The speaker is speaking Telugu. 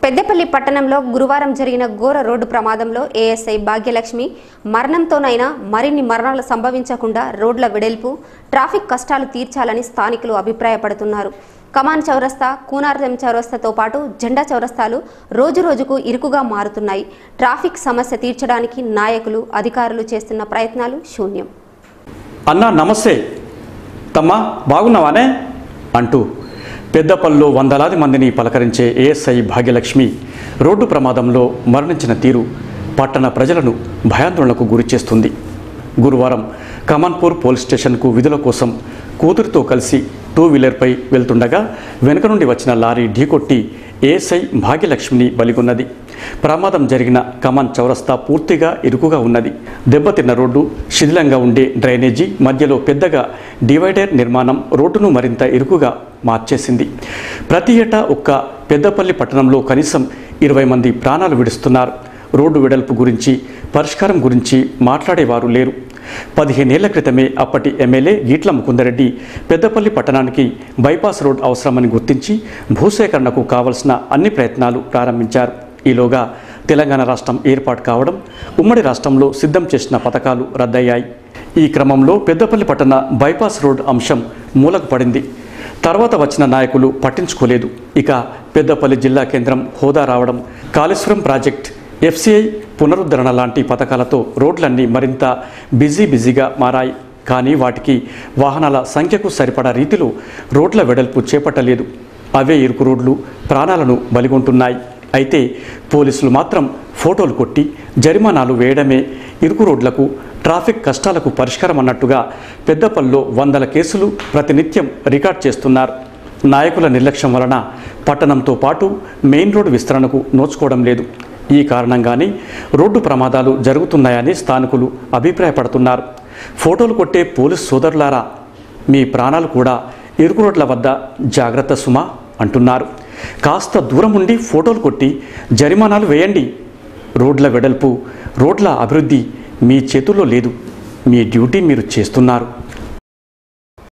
పెద్దపల్లి పట్టణంలో గురువారం జరిగిన ఘోర రోడ్డు ప్రమాదంలో ఏఎస్ఐ భాగ్యలక్ష్మి మరణంతోనైనా మరిన్ని మరణాలు సంభవించకుండా రోడ్ల వెడల్పు ట్రాఫిక్ కష్టాలు తీర్చాలని స్థానికులు అభిప్రాయపడుతున్నారు కమాన్ చౌరస్తా కూనార్జం చౌరస్తాతో పాటు జెండా చౌరస్తాలు రోజురోజుకు ఇరుకుగా మారుతున్నాయి ట్రాఫిక్ సమస్య తీర్చడానికి నాయకులు అధికారులు చేస్తున్న ప్రయత్నాలు శూన్యం అన్నా నమస్తే తమ్మా బాగున్నావానే అంటూ పెద్దపల్లిలో వందలాది మందిని పలకరించే ఏఎస్ఐ భాగ్యలక్ష్మి రోడ్డు ప్రమాదంలో మరణించిన తీరు పట్టణ ప్రజలను భయాందోళనకు గురిచేస్తుంది గురువారం కమాన్పూర్ పోలీస్ స్టేషన్కు విధుల కోసం కూతురితో కలిసి టూ వీలర్పై వెళ్తుండగా వెనుక నుండి వచ్చిన లారీ ఢీకొట్టి ఏఎస్ఐ భాగ్యలక్ష్మిని బలిగొన్నది ప్రమాదం జరిగిన కమాన్ చౌరస్తా పూర్తిగా ఇరుకుగా ఉన్నది దెబ్బతిన్న రోడ్డు శిథిలంగా ఉండే డ్రైనేజీ మధ్యలో పెద్దగా డివైడర్ నిర్మాణం రోడ్డును మరింత ఇరుకుగా మార్చేసింది ప్రతి ఏటా ఒక్క పెద్దపల్లి పట్టణంలో కనీసం ఇరవై మంది ప్రాణాలు విడుస్తున్నారు రోడ్డు వెడల్పు గురించి పరిష్కారం గురించి మాట్లాడేవారు లేరు పదిహేనేళ్ల క్రితమే అప్పటి ఎమ్మెల్యే గీట్ల ముకుందరెడ్డి పెద్దపల్లి పట్టణానికి బైపాస్ రోడ్ అవసరమని గుర్తించి భూసేకరణకు కావలసిన అన్ని ప్రయత్నాలు ప్రారంభించారు ఈలోగా తెలంగాణ రాష్ట్రం ఏర్పాటు కావడం ఉమ్మడి రాష్ట్రంలో సిద్ధం చేసిన పథకాలు రద్దయ్యాయి ఈ క్రమంలో పెద్దపల్లి పట్టణ బైపాస్ రోడ్ అంశం మూలకు పడింది తర్వాత వచ్చిన నాయకులు పట్టించుకోలేదు ఇక పెద్దపల్లి జిల్లా కేంద్రం హోదా రావడం కాళేశ్వరం ప్రాజెక్ట్ ఎఫ్సిఐ పునరుద్ధరణ లాంటి పథకాలతో రోడ్లన్నీ మరింత బిజీ బిజీగా మారాయి కానీ వాటికి వాహనాల సంఖ్యకు సరిపడా రీతిలో రోడ్ల వెడల్పు చేపట్టలేదు అవే ఇరుకు రోడ్లు ప్రాణాలను బలిగొంటున్నాయి అయితే పోలీసులు మాత్రం ఫోటోలు కొట్టి జరిమానాలు వేయడమే ఇరుకు రోడ్లకు ట్రాఫిక్ కష్టాలకు పరిష్కారం అన్నట్టుగా పెద్దపల్లిలో వందల కేసులు ప్రతినిత్యం రికార్డ్ చేస్తున్నారు నాయకుల నిర్లక్ష్యం వలన పట్టణంతో పాటు మెయిన్ రోడ్డు విస్తరణకు నోచుకోవడం లేదు ఈ కారణంగానే రోడ్డు ప్రమాదాలు జరుగుతున్నాయని స్థానికులు అభిప్రాయపడుతున్నారు ఫోటోలు కొట్టే పోలీస్ సోదరులారా మీ ప్రాణాలు కూడా ఇరుకు రోడ్ల వద్ద జాగ్రత్త సుమా అంటున్నారు కాస్త దూరం ఉండి ఫోటోలు కొట్టి జరిమానాలు వేయండి రోడ్ల వెడల్పు రోడ్ల అభివృద్ధి మీ చేతుల్లో లేదు మీ డ్యూటీ మీరు చేస్తున్నారు